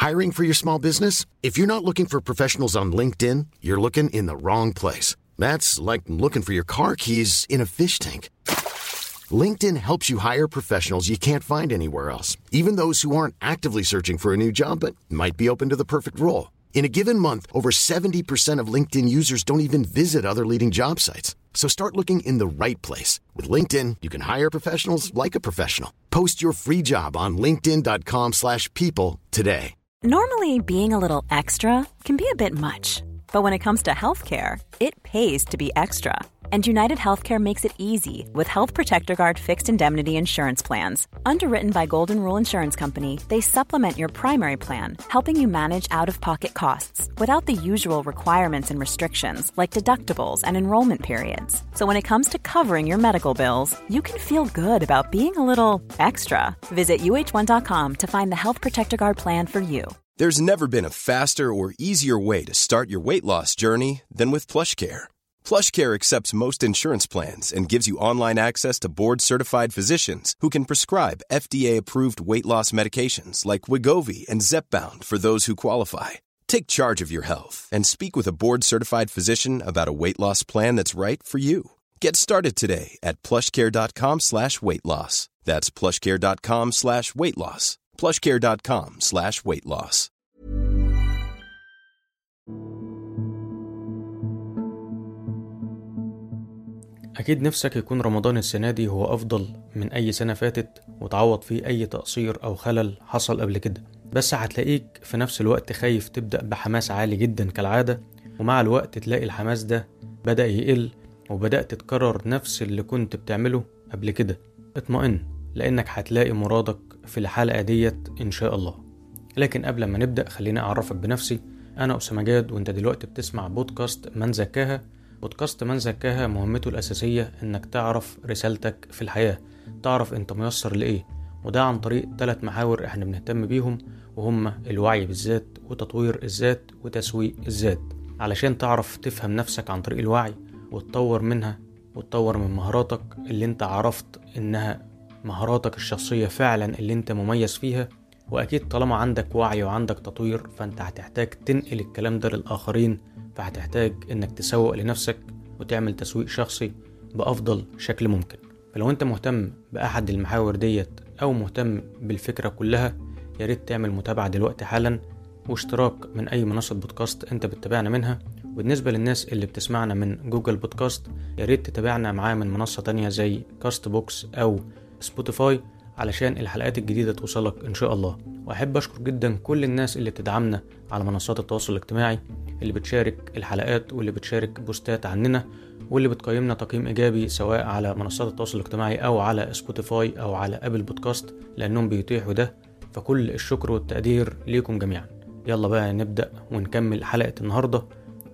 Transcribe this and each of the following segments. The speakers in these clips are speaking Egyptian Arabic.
Hiring for your small business? If you're not looking for professionals on LinkedIn, you're looking in the wrong place. That's like looking for your car keys in a fish tank. LinkedIn helps you hire professionals you can't find anywhere else, even those who aren't actively searching for a new job but might be open to the perfect role. In a given month, over 70% of LinkedIn users don't even visit other leading job sites. So start looking in the right place. With LinkedIn, you can hire professionals like a professional. Post your free job on linkedin.com slash people today. Normally, being a little extra can be a bit much. But when it comes to healthcare, it pays to be extra. And United Healthcare makes it easy with Health Protector Guard fixed indemnity insurance plans. Underwritten by Golden Rule Insurance Company, they supplement your primary plan, helping you manage out of pocket costs without the usual requirements and restrictions like deductibles and enrollment periods. So when it comes to covering your medical bills, you can feel good about being a little extra. Visit uh1.com to find the Health Protector Guard plan for you. There's never been a faster or easier way to start your weight loss journey than with PlushCare. PlushCare accepts most insurance plans and gives you online access to board-certified physicians who can prescribe FDA-approved weight loss medications like Wigovi and Zepbound for those who qualify. Take charge of your health and speak with a board-certified physician about a weight loss plan that's right for you. Get started today at plushcare.com slash weight loss. That's plushcare.com slash weight loss. plushcare.com slash weight loss. أكيد نفسك يكون رمضان السنة دي هو أفضل من أي سنة فاتت وتعوض فيه أي تقصير أو خلل حصل قبل كده بس هتلاقيك في نفس الوقت خايف تبدأ بحماس عالي جدا كالعادة ومع الوقت تلاقي الحماس ده بدأ يقل وبدأت تكرر نفس اللي كنت بتعمله قبل كده اطمئن لأنك هتلاقي مرادك في الحلقة ديت إن شاء الله لكن قبل ما نبدأ خليني أعرفك بنفسي أنا أسامة جاد وأنت دلوقتي بتسمع بودكاست من زكاها بودكاست من زكاها مهمته الأساسية إنك تعرف رسالتك في الحياة تعرف أنت ميسر لإيه وده عن طريق ثلاث محاور إحنا بنهتم بيهم وهما الوعي بالذات وتطوير الذات وتسويق الذات علشان تعرف تفهم نفسك عن طريق الوعي وتطور منها وتطور من مهاراتك اللي انت عرفت انها مهاراتك الشخصية فعلا اللي انت مميز فيها واكيد طالما عندك وعي وعندك تطوير فانت هتحتاج تنقل الكلام ده للآخرين فهتحتاج انك تسوق لنفسك وتعمل تسويق شخصي بأفضل شكل ممكن فلو انت مهتم بأحد المحاور ديت أو مهتم بالفكرة كلها يا ريت تعمل متابعة دلوقتي حالا واشتراك من أي منصة بودكاست انت بتتابعنا منها وبالنسبة للناس اللي بتسمعنا من جوجل بودكاست يا ريت تتابعنا معاه من منصة تانية زي كاست بوكس أو سبوتيفاي علشان الحلقات الجديدة توصلك إن شاء الله وأحب أشكر جدا كل الناس اللي بتدعمنا على منصات التواصل الاجتماعي اللي بتشارك الحلقات واللي بتشارك بوستات عننا واللي بتقيمنا تقييم إيجابي سواء على منصات التواصل الاجتماعي أو على سبوتيفاي أو على أبل بودكاست لأنهم بيتيحوا ده فكل الشكر والتقدير ليكم جميعا يلا بقى نبدأ ونكمل حلقة النهاردة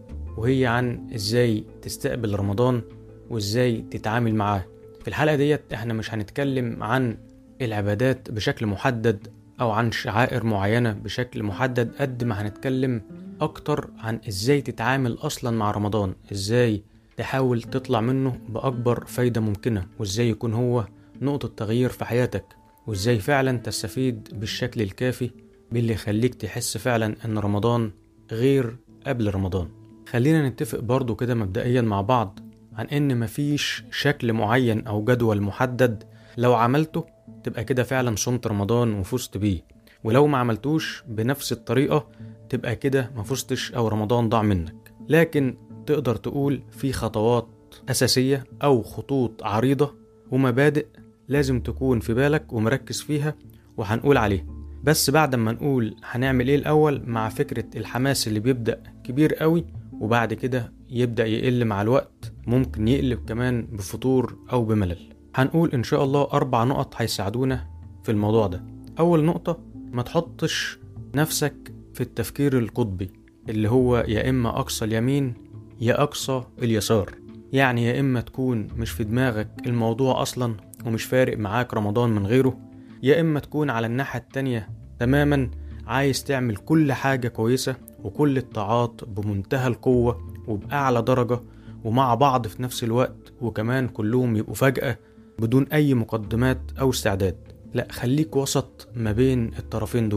وهي عن ازاي تستقبل رمضان وازاي تتعامل معاه في الحلقة ديت احنا مش هنتكلم عن العبادات بشكل محدد او عن شعائر معينة بشكل محدد قد ما هنتكلم اكتر عن ازاي تتعامل اصلا مع رمضان ازاي تحاول تطلع منه باكبر فايدة ممكنة وازاي يكون هو نقطة تغيير في حياتك وازاي فعلا تستفيد بالشكل الكافي باللي يخليك تحس فعلا ان رمضان غير قبل رمضان خلينا نتفق برضو كده مبدئيا مع بعض عن ان مفيش شكل معين او جدول محدد لو عملته تبقى كده فعلا صمت رمضان وفزت بيه ولو ما عملتوش بنفس الطريقة تبقى كده ما فزتش او رمضان ضاع منك لكن تقدر تقول في خطوات أساسية أو خطوط عريضة ومبادئ لازم تكون في بالك ومركز فيها وهنقول عليها بس بعد ما نقول هنعمل ايه الاول مع فكرة الحماس اللي بيبدأ كبير قوي وبعد كده يبدأ يقل مع الوقت ممكن يقلب كمان بفتور او بملل هنقول ان شاء الله اربع نقط هيساعدونا في الموضوع ده اول نقطة ما تحطش نفسك في التفكير القطبي اللي هو يا اما اقصى اليمين يا اقصى اليسار يعني يا اما تكون مش في دماغك الموضوع اصلا ومش فارق معاك رمضان من غيره يا إما تكون على الناحية التانية تماما عايز تعمل كل حاجة كويسة وكل الطاعات بمنتهى القوة وبأعلى درجة ومع بعض في نفس الوقت وكمان كلهم يبقوا فجأة بدون أي مقدمات أو استعداد لا خليك وسط ما بين الطرفين دول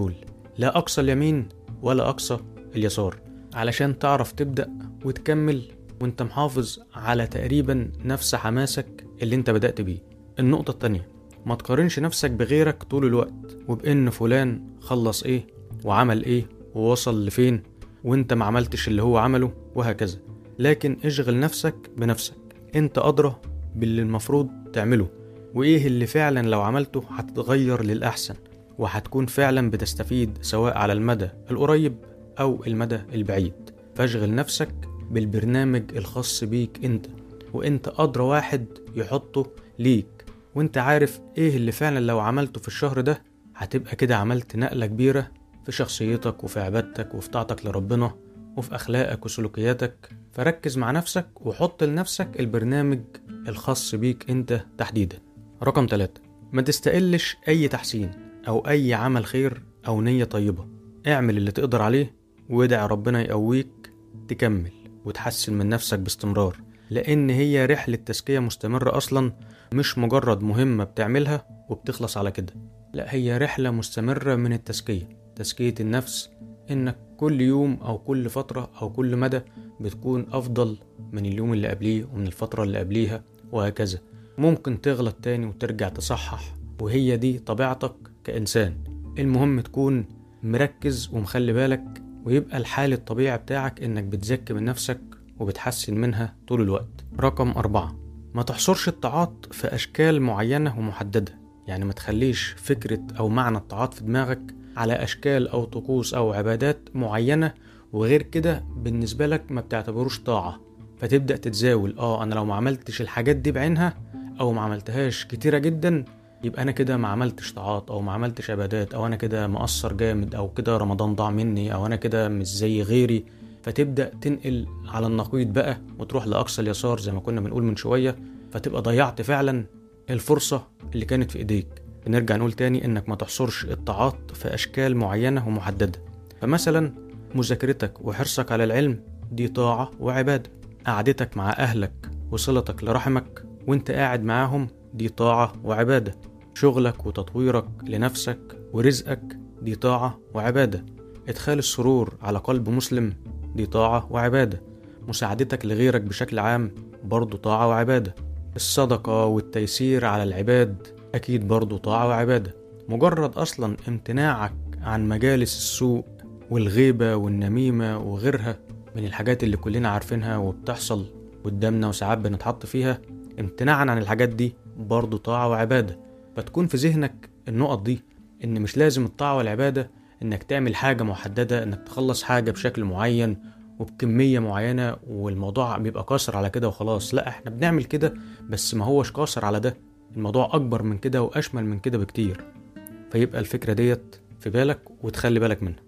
لا أقصى اليمين ولا أقصى اليسار علشان تعرف تبدأ وتكمل وانت محافظ على تقريبا نفس حماسك اللي انت بدأت بيه النقطة التانية ما تقارنش نفسك بغيرك طول الوقت وبإن فلان خلص ايه وعمل ايه ووصل لفين وانت ما عملتش اللي هو عمله وهكذا لكن اشغل نفسك بنفسك انت أدرى باللي المفروض تعمله وايه اللي فعلا لو عملته هتتغير للأحسن وهتكون فعلا بتستفيد سواء على المدى القريب أو المدى البعيد فاشغل نفسك بالبرنامج الخاص بيك انت وانت أدرى واحد يحطه ليك وانت عارف ايه اللي فعلا لو عملته في الشهر ده هتبقى كده عملت نقلة كبيرة في شخصيتك وفي عبادتك وفي طاعتك لربنا وفي أخلاقك وسلوكياتك فركز مع نفسك وحط لنفسك البرنامج الخاص بيك انت تحديدا رقم ثلاثة ما تستقلش أي تحسين أو أي عمل خير أو نية طيبة اعمل اللي تقدر عليه وادعي ربنا يقويك تكمل وتحسن من نفسك باستمرار لأن هي رحلة تزكية مستمرة أصلا مش مجرد مهمة بتعملها وبتخلص على كده لا هي رحلة مستمرة من التزكية تزكية النفس إنك كل يوم أو كل فترة أو كل مدى بتكون أفضل من اليوم اللي قبليه ومن الفترة اللي قبليها وهكذا ممكن تغلط تاني وترجع تصحح وهي دي طبيعتك كإنسان المهم تكون مركز ومخلي بالك ويبقى الحال الطبيعي بتاعك إنك بتزكي من نفسك وبتحسن منها طول الوقت رقم أربعة ما تحصرش الطاعات في أشكال معينة ومحددة يعني ما تخليش فكرة أو معنى الطاعات في دماغك على أشكال أو طقوس أو عبادات معينة وغير كده بالنسبة لك ما بتعتبروش طاعة فتبدأ تتزاول اه أنا لو ما عملتش الحاجات دي بعينها أو ما عملتهاش كتيرة جدا يبقى أنا كده ما عملتش طاعات أو ما عملتش عبادات أو أنا كده مقصر جامد أو كده رمضان ضاع مني أو أنا كده مش زي غيري فتبدأ تنقل على النقيض بقى وتروح لأقصى اليسار زي ما كنا بنقول من شوية فتبقى ضيعت فعلا الفرصة اللي كانت في إيديك نرجع نقول تاني إنك ما تحصرش الطاعات في أشكال معينة ومحددة فمثلا مذاكرتك وحرصك على العلم دي طاعة وعبادة قعدتك مع أهلك وصلتك لرحمك وانت قاعد معاهم دي طاعة وعبادة شغلك وتطويرك لنفسك ورزقك دي طاعة وعبادة إدخال السرور على قلب مسلم دي طاعة وعبادة مساعدتك لغيرك بشكل عام برضو طاعة وعبادة الصدقة والتيسير على العباد أكيد برضو طاعة وعبادة مجرد أصلا امتناعك عن مجالس السوء والغيبة والنميمة وغيرها من الحاجات اللي كلنا عارفينها وبتحصل قدامنا وساعات بنتحط فيها امتناعا عن الحاجات دي برضو طاعة وعبادة فتكون في ذهنك النقط دي إن مش لازم الطاعة والعبادة إنك تعمل حاجة محددة إنك تخلص حاجة بشكل معين وبكمية معينة والموضوع بيبقى قاصر على كده وخلاص لا احنا بنعمل كده بس ما هوش قاصر على ده الموضوع أكبر من كده وأشمل من كده بكتير فيبقى الفكرة ديت في بالك وتخلي بالك منها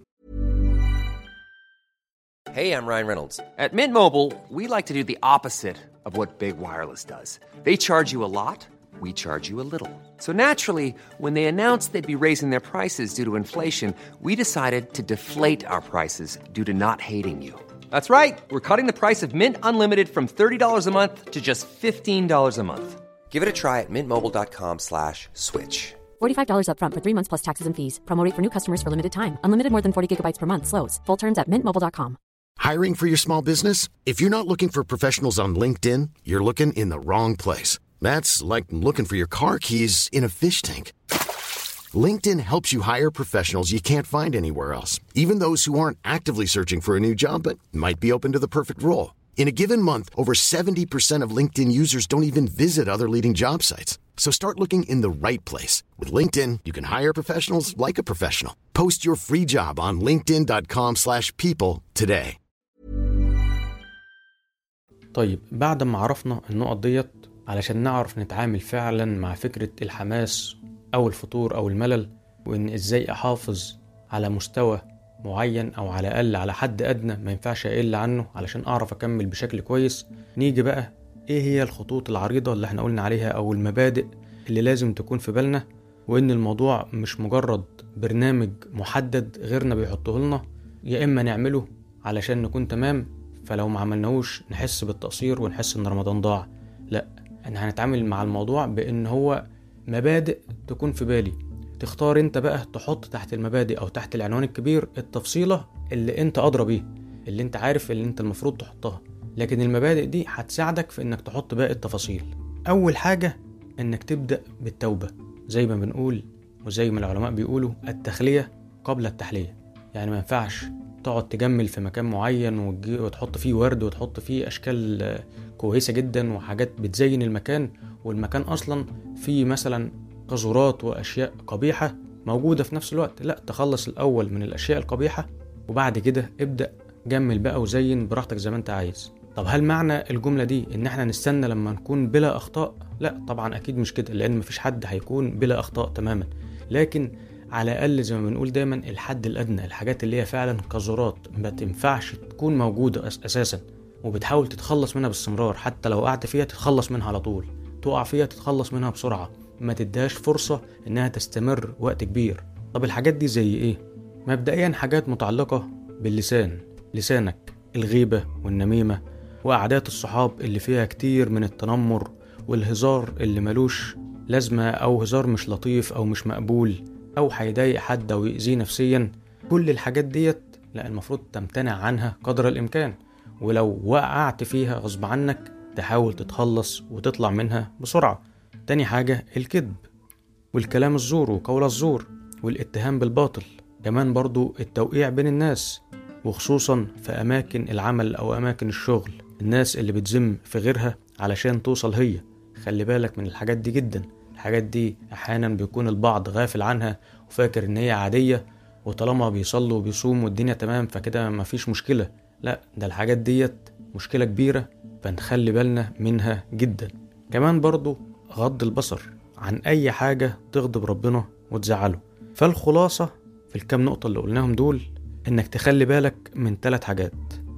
Hey, I'm Ryan Reynolds. At Mint Mobile, we like to do the opposite of what Big Wireless does. They charge you a lot, we charge you a little. So naturally, when they announced they'd be raising their prices due to inflation, we decided to deflate our prices due to not hating you. That's right. We're cutting the price of Mint Unlimited from $30 a month to just $15 a month. Give it a try at mintmobile.com slash switch. $45 upfront for three months plus taxes and fees. Promo rate for new customers for limited time. Unlimited more than 40 gigabytes per month. Slows. Full terms at mintmobile.com. Hiring for your small business? If you're not looking for professionals on LinkedIn, you're looking in the wrong place. That's like looking for your car keys in a fish tank. LinkedIn helps you hire professionals you can't find anywhere else, even those who aren't actively searching for a new job but might be open to the perfect role. In a given month, over 70% of LinkedIn users don't even visit other leading job sites. So start looking in the right place. With LinkedIn, you can hire professionals like a professional. Post your free job on linkedin.com slash people today. طيب بعد ما عرفنا النقط ديت علشان نعرف نتعامل فعلا مع فكرة الحماس أو الفتور أو الملل وإن إزاي أحافظ على مستوى معين أو على الأقل على حد أدنى ما ينفعش أقل عنه علشان أعرف أكمل بشكل كويس نيجي بقى إيه هي الخطوط العريضة اللي احنا قلنا عليها أو المبادئ اللي لازم تكون في بالنا وإن الموضوع مش مجرد برنامج محدد غيرنا بيحطه لنا يا إما نعمله علشان نكون تمام فلو ما عملناهوش نحس بالتقصير ونحس إن رمضان ضاع لأ احنا هنتعامل مع الموضوع بان هو مبادئ تكون في بالي تختار انت بقى تحط تحت المبادئ او تحت العنوان الكبير التفصيلة اللي انت ادرى بيها اللي انت عارف اللي انت المفروض تحطها لكن المبادئ دي هتساعدك في انك تحط باقي التفاصيل اول حاجة انك تبدأ بالتوبة زي ما بنقول وزي ما العلماء بيقولوا التخلية قبل التحلية يعني ما ينفعش تقعد تجمل في مكان معين وتجي- وتحط فيه ورد وتحط فيه اشكال آه، كويسة جدا وحاجات بتزين المكان والمكان اصلا فيه مثلا قذورات واشياء قبيحة موجودة في نفس الوقت لا تخلص الاول من الاشياء القبيحة وبعد كده ابدأ جمل بقى وزين براحتك زي ما انت عايز طب هل معنى الجملة دي ان احنا نستنى لما نكون بلا اخطاء لا طبعا اكيد مش كده لان مفيش حد هيكون بلا اخطاء تماما لكن على الاقل زي ما بنقول دايما الحد الادنى الحاجات اللي هي فعلا قذورات ما تنفعش تكون موجودة أس- اساسا وبتحاول تتخلص منها باستمرار حتى لو وقعت فيها تتخلص منها على طول تقع فيها تتخلص منها بسرعة ما تديهاش فرصة انها تستمر وقت كبير طب الحاجات دي زي ايه مبدئيا حاجات متعلقة باللسان لسانك الغيبة والنميمة وقعدات الصحاب اللي فيها كتير من التنمر والهزار اللي ملوش لازمة أو هزار مش لطيف أو مش مقبول أو هيضايق حد أو يأذيه نفسيا كل الحاجات ديت لا المفروض تمتنع عنها قدر الإمكان ولو وقعت فيها غصب عنك تحاول تتخلص وتطلع منها بسرعة تاني حاجة الكذب والكلام الزور وقول الزور والاتهام بالباطل كمان برضو التوقيع بين الناس وخصوصا في أماكن العمل أو أماكن الشغل الناس اللي بتذم في غيرها علشان توصل هي خلي بالك من الحاجات دي جدا الحاجات دي أحيانا بيكون البعض غافل عنها وفاكر إن هي عادية وطالما بيصلي وبيصوم والدنيا تمام فكده مفيش مشكلة لا ده الحاجات ديت مشكلة كبيرة فنخلي بالنا منها جدا كمان برضو غض البصر عن أي حاجة تغضب ربنا وتزعله فالخلاصة في الكام نقطة اللي قلناهم دول إنك تخلي بالك من ثلاث حاجات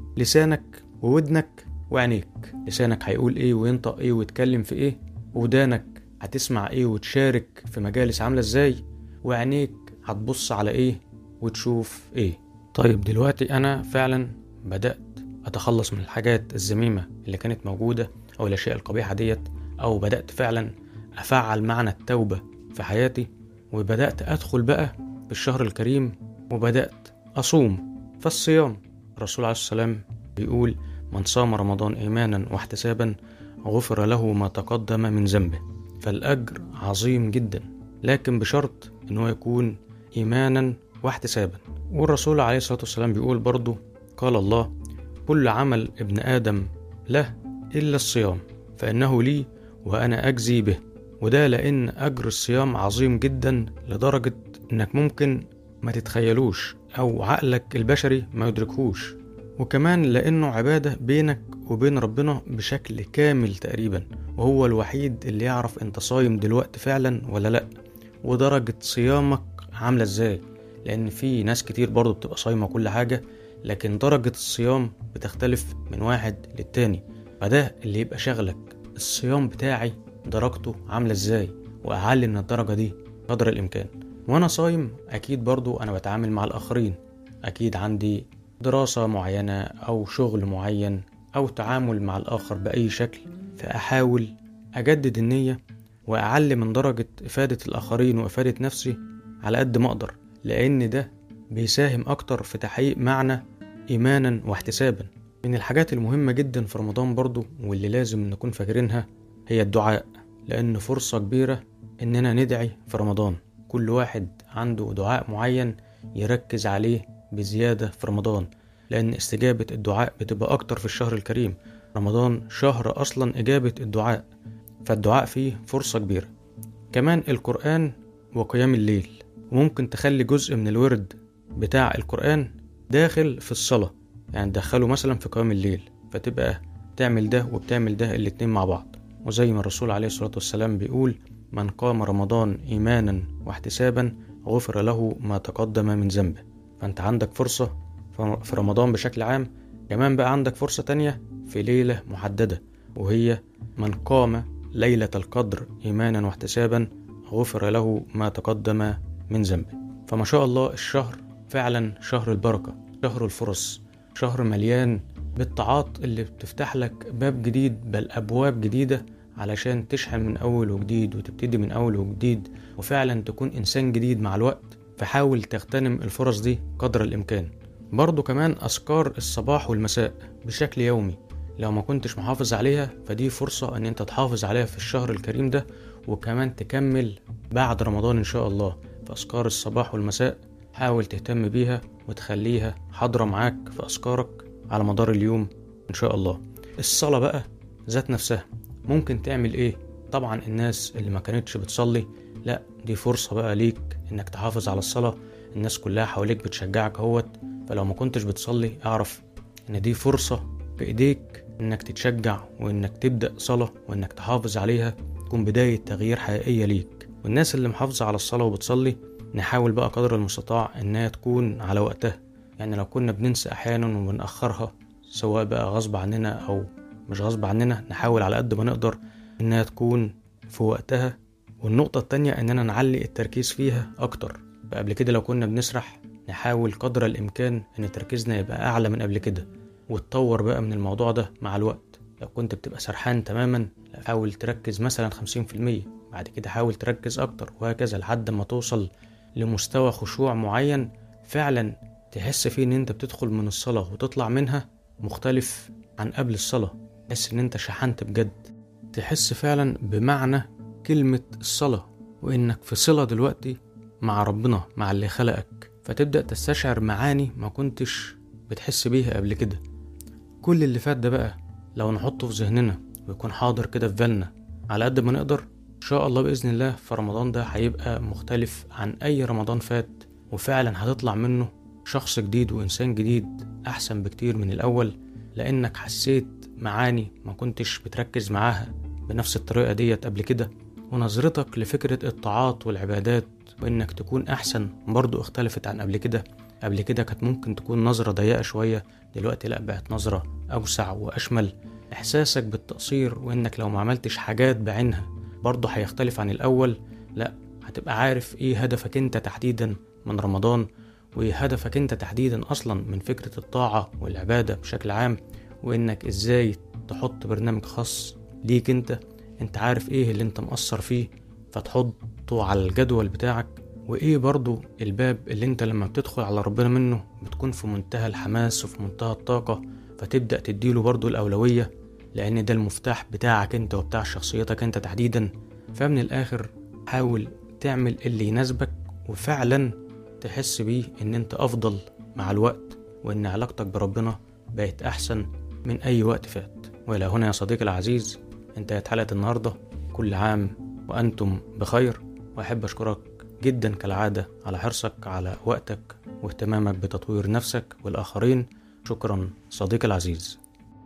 لسانك وودنك وعينيك لسانك هيقول إيه وينطق إيه ويتكلم في إيه ودانك هتسمع إيه وتشارك في مجالس عاملة إزاي وعينيك هتبص على إيه وتشوف إيه طيب دلوقتي أنا فعلا بدأت أتخلص من الحاجات الذميمة اللي كانت موجودة أو الأشياء القبيحة ديت أو بدأت فعلا أفعل معنى التوبة في حياتي وبدأت أدخل بقى في الشهر الكريم وبدأت أصوم فالصيام الرسول عليه السلام بيقول من صام رمضان إيمانا واحتسابا غفر له ما تقدم من ذنبه فالأجر عظيم جدا لكن بشرط إنه يكون إيمانا واحتسابا والرسول عليه الصلاة والسلام بيقول برضو قال الله كل عمل ابن آدم له إلا الصيام فإنه لي وأنا أجزي به وده لأن أجر الصيام عظيم جدا لدرجة إنك ممكن ما تتخيلوش أو عقلك البشري ما يدركهوش وكمان لأنه عبادة بينك وبين ربنا بشكل كامل تقريبا وهو الوحيد اللي يعرف انت صايم دلوقتي فعلا ولا لأ ودرجة صيامك عاملة ازاي لأن في ناس كتير برضو بتبقى صايمة كل حاجة لكن درجة الصيام بتختلف من واحد للتاني فده اللي يبقى شغلك الصيام بتاعي درجته عاملة ازاي وأعلي من الدرجة دي قدر الإمكان وأنا صايم أكيد برضو أنا بتعامل مع الآخرين أكيد عندي دراسة معينة أو شغل معين أو تعامل مع الآخر بأي شكل فأحاول أجدد النية وأعلي من درجة إفادة الآخرين وإفادة نفسي على قد ما أقدر لأن ده بيساهم أكتر في تحقيق معنى إيمانا واحتسابا من الحاجات المهمة جدا في رمضان برضو واللي لازم نكون فاكرينها هي الدعاء لأن فرصة كبيرة إننا ندعي في رمضان كل واحد عنده دعاء معين يركز عليه بزيادة في رمضان لأن استجابة الدعاء بتبقى أكتر في الشهر الكريم رمضان شهر أصلا إجابة الدعاء فالدعاء فيه فرصة كبيرة كمان القرآن وقيام الليل وممكن تخلي جزء من الورد بتاع القرآن داخل في الصلاة يعني تدخله مثلا في قيام الليل فتبقى تعمل ده وبتعمل ده الاتنين مع بعض وزي ما الرسول عليه الصلاة والسلام بيقول من قام رمضان إيمانا واحتسابا غفر له ما تقدم من ذنبه فأنت عندك فرصة في رمضان بشكل عام كمان بقى عندك فرصة تانية في ليلة محددة وهي من قام ليلة القدر إيمانا واحتسابا غفر له ما تقدم من ذنبه فما شاء الله الشهر فعلا شهر البركة شهر الفرص شهر مليان بالطاعات اللي بتفتح لك باب جديد بل أبواب جديدة علشان تشحن من أول وجديد وتبتدي من أول وجديد وفعلا تكون إنسان جديد مع الوقت فحاول تغتنم الفرص دي قدر الإمكان برضو كمان أذكار الصباح والمساء بشكل يومي لو ما كنتش محافظ عليها فدي فرصة ان انت تحافظ عليها في الشهر الكريم ده وكمان تكمل بعد رمضان ان شاء الله في اذكار الصباح والمساء حاول تهتم بيها وتخليها حاضرة معاك في اذكارك على مدار اليوم ان شاء الله الصلاة بقى ذات نفسها ممكن تعمل ايه طبعا الناس اللي ما كانتش بتصلي لا دي فرصة بقى ليك انك تحافظ على الصلاة الناس كلها حواليك بتشجعك اهوت فلو ما كنتش بتصلي اعرف ان دي فرصة بايديك انك تتشجع وانك تبدأ صلاة وانك تحافظ عليها تكون بداية تغيير حقيقية ليك والناس اللي محافظة على الصلاة وبتصلي نحاول بقى قدر المستطاع انها تكون على وقتها يعني لو كنا بننسى احيانا وبنأخرها سواء بقى غصب عننا او مش غصب عننا نحاول على قد ما نقدر انها تكون في وقتها والنقطة التانية اننا نعلي التركيز فيها اكتر فقبل كده لو كنا بنسرح نحاول قدر الامكان ان تركيزنا يبقى اعلى من قبل كده وتطور بقى من الموضوع ده مع الوقت لو كنت بتبقى سرحان تماما حاول تركز مثلا خمسين في المية بعد كده حاول تركز أكتر وهكذا لحد ما توصل لمستوى خشوع معين فعلا تحس فيه إن أنت بتدخل من الصلاة وتطلع منها مختلف عن قبل الصلاة تحس إن أنت شحنت بجد تحس فعلا بمعنى كلمة الصلاة وإنك في صلة دلوقتي مع ربنا مع اللي خلقك فتبدأ تستشعر معاني ما كنتش بتحس بيها قبل كده كل اللي فات ده بقى لو نحطه في ذهننا ويكون حاضر كده في بالنا على قد ما نقدر ان شاء الله باذن الله في رمضان ده هيبقى مختلف عن اي رمضان فات وفعلا هتطلع منه شخص جديد وانسان جديد احسن بكتير من الاول لانك حسيت معاني ما كنتش بتركز معاها بنفس الطريقه ديت قبل كده ونظرتك لفكره الطاعات والعبادات وانك تكون احسن برضو اختلفت عن قبل كده قبل كده كانت ممكن تكون نظرة ضيقة شوية دلوقتي لأ بقت نظرة أوسع وأشمل إحساسك بالتقصير وإنك لو ما عملتش حاجات بعينها برضه هيختلف عن الأول لأ هتبقى عارف إيه هدفك أنت تحديدا من رمضان وإيه هدفك أنت تحديدا أصلا من فكرة الطاعة والعبادة بشكل عام وإنك إزاي تحط برنامج خاص ليك أنت أنت عارف إيه اللي أنت مقصر فيه فتحطه على الجدول بتاعك وايه برضو الباب اللي انت لما بتدخل على ربنا منه بتكون في منتهى الحماس وفي منتهى الطاقة فتبدأ تديله برضو الأولوية لأن ده المفتاح بتاعك انت وبتاع شخصيتك انت تحديدا فمن الآخر حاول تعمل اللي يناسبك وفعلا تحس بيه ان انت أفضل مع الوقت وان علاقتك بربنا بقت أحسن من أي وقت فات وإلى هنا يا صديقي العزيز انتهت حلقة النهاردة كل عام وأنتم بخير وأحب أشكرك جدا كالعادة على حرصك على وقتك واهتمامك بتطوير نفسك والآخرين شكرا صديقي العزيز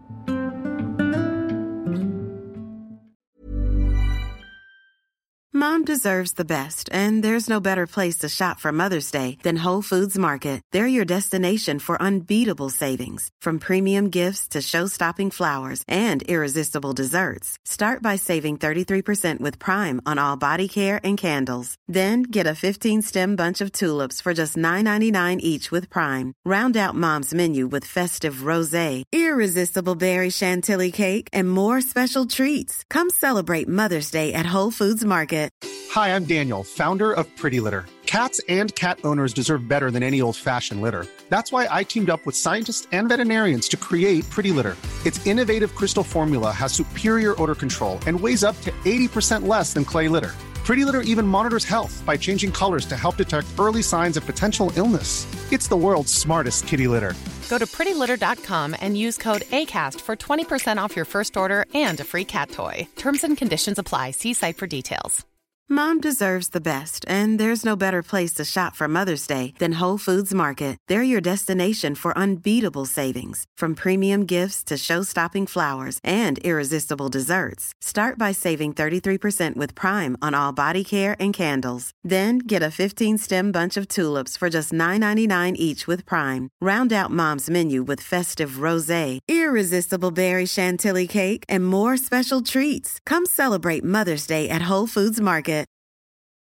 Mom deserves the best, and there's no better place to shop for Mother's Day than Whole Foods Market. They're your destination for unbeatable savings, from premium gifts to show-stopping flowers and irresistible desserts. Start by saving 33% with Prime on all body care and candles. Then get a 15-stem bunch of tulips for just $9.99 each with Prime. Round out Mom's menu with festive rosé, irresistible berry chantilly cake, and more special treats. Come celebrate Mother's Day at Whole Foods Market. Hi, I'm Daniel, founder of Pretty Litter. Cats and cat owners deserve better than any old fashioned litter. That's why I teamed up with scientists and veterinarians to create Pretty Litter. Its innovative crystal formula has superior odor control and weighs up to 80% less than clay litter. Pretty Litter even monitors health by changing colors to help detect early signs of potential illness. It's the world's smartest kitty litter. Go to prettylitter.com and use code ACAST for 20% off your first order and a free cat toy. Terms and conditions apply. See site for details. Mom deserves the best, and there's no better place to shop for Mother's Day than Whole Foods Market. They're your destination for unbeatable savings, from premium gifts to show-stopping flowers and irresistible desserts. Start by saving 33% with Prime on all body care and candles. Then get a 15-stem bunch of tulips for just $9.99 each with Prime. Round out Mom's menu with festive rosé, irresistible berry chantilly cake, and more special treats. Come celebrate Mother's Day at Whole Foods Market.